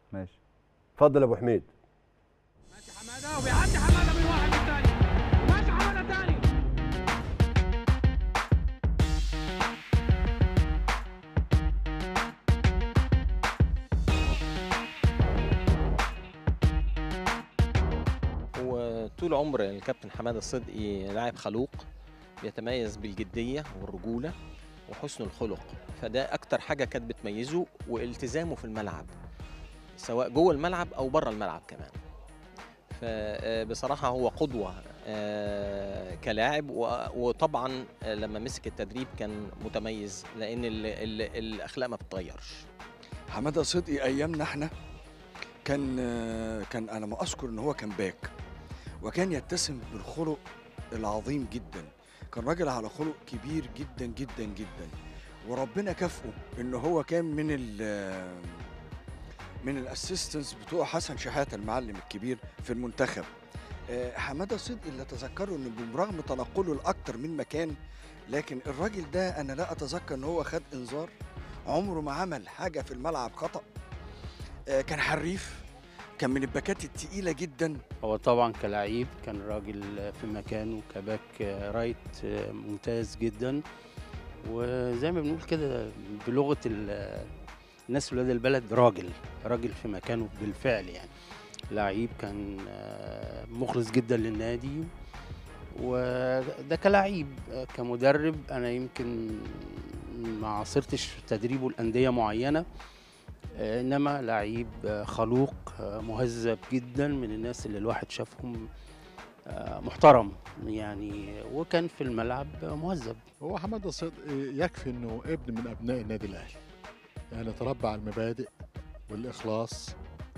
ماشي اتفضل يا ابو حميد ماشي حماده وبيعدي حماده من واحد للثاني ماشي حماده ثاني هو طول عمر الكابتن حماده الصدقي لاعب خلوق بيتميز بالجديه والرجوله وحسن الخلق فده اكتر حاجه كانت بتميزه والتزامه في الملعب سواء جوه الملعب او بره الملعب كمان فبصراحه هو قدوه آه، كلاعب و- وطبعا آه، لما مسك التدريب كان متميز لان ال- ال- الاخلاق ما بتتغيرش حماده صدقي ايامنا احنا كان كان انا ما اذكر ان هو كان باك وكان يتسم بالخلق العظيم جدا كان راجل على خلق كبير جدا جدا جدا وربنا كافئه ان هو كان من ال من الاسيستنس بتوع حسن شحاته المعلم الكبير في المنتخب آه، حماده صدقي اللي اتذكره انه برغم تنقله لاكتر من مكان لكن الراجل ده انا لا اتذكر ان هو خد انذار عمره ما عمل حاجه في الملعب خطا آه، كان حريف كان من الباكات التقيله جدا هو طبعا كلاعب كان راجل في مكانه كباك رايت ممتاز جدا وزي ما بنقول كده بلغه ال- الناس ولاد البلد راجل راجل في مكانه بالفعل يعني لعيب كان آه، مخلص جدا للنادي وده كلاعب آه، كمدرب انا يمكن ما عاصرتش تدريبه الانديه معينه آه، انما لعيب آه، خلوق آه، مهذب جدا من الناس اللي الواحد شافهم آه، محترم يعني وكان في الملعب آه، مهذب هو حماده صدقي يكفي انه ابن من ابناء النادي الاهلي يعني تربى على المبادئ والاخلاص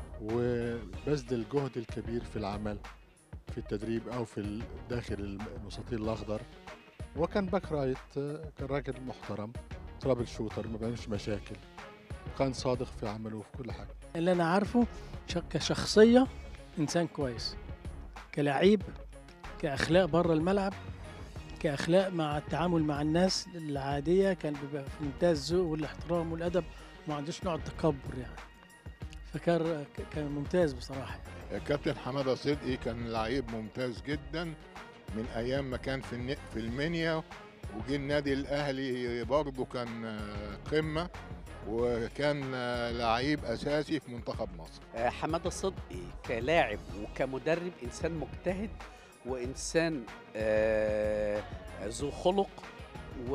وبذل الجهد الكبير في العمل في التدريب او في ال- داخل المستطيل الاخضر وكان باك رايت آه، كان راجل محترم ترابل شوتر ما بيعملش مشاكل وكان صادق في عمله وفي كل حاجه اللي انا عارفه ش- كشخصيه انسان كويس كلاعب كاخلاق بره الملعب كاخلاق مع التعامل مع الناس العاديه كان بيبقى في منتهى الذوق والاحترام والادب وما عندوش نوع التكبر يعني فكان كان ممتاز بصراحه الكابتن حماده صدقي كان لعيب ممتاز جدا من ايام ما كان في الن- في المنيا وجه النادي الاهلي برضه كان آه، قمه وكان آه، لعيب اساسي في منتخب مصر آه، حماده صدقي كلاعب وكمدرب انسان مجتهد وانسان آه، ذو خلق و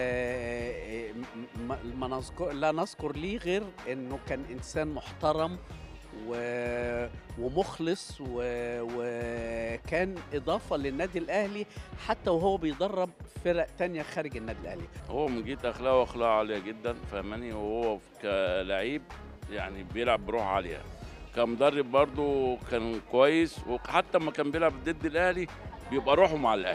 م- م- ما نذكر لا نذكر ليه غير انه كان انسان محترم و... ومخلص و... وكان اضافه للنادي الاهلي حتى وهو بيدرب فرق تانية خارج النادي الاهلي هو من جهه اخلاقه واخلاقه عاليه جدا فاهماني وهو كلعيب يعني بيلعب بروح عاليه كمدرب برضه كان كويس وحتى لما كان بيلعب ضد الاهلي بيبقى روحه مع الاهلي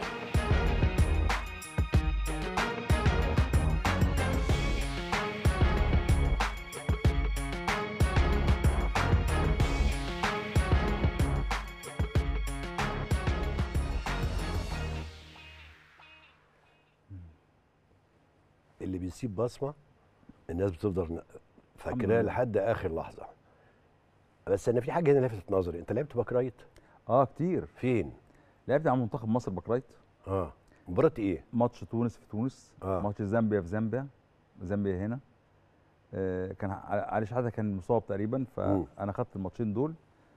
اللي بيسيب بصمه الناس بتفضل ن- الحمد فاكراه لله. لحد اخر لحظه بس انا في حاجه هنا لفتت نظري انت لعبت باك رايت اه كتير فين لعبت على منتخب مصر باك رايت اه مباراه ايه ماتش تونس في تونس آه. ماتش زامبيا في زامبيا زامبيا هنا آه كان ع- علي شحاته كان مصاب تقريبا فانا خدت الماتشين دول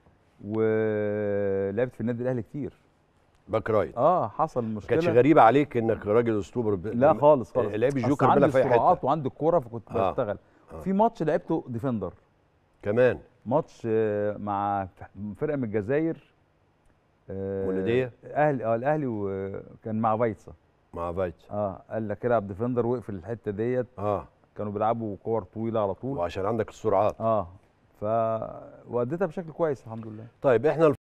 ولعبت في النادي الاهلي كتير باك رايت اه حصل ما مشكله كانتش غريبه عليك انك راجل اسطوره ب... لا خالص خالص لعيب أصل الجوكر عندي بلا في اي السرعات حته وعندي الكوره فكنت آه. بشتغل آه. في ماتش لعبته ديفندر كمان ماتش آه، مع فرقه من الجزائر آه، مولودية؟ اهلي اه الاهلي وكان مع فايتسا مع فايت اه قال لك العب ديفندر واقفل الحته ديت اه كانوا بيلعبوا كور طويله على طول وعشان عندك السرعات اه ف واديتها بشكل كويس الحمد لله طيب احنا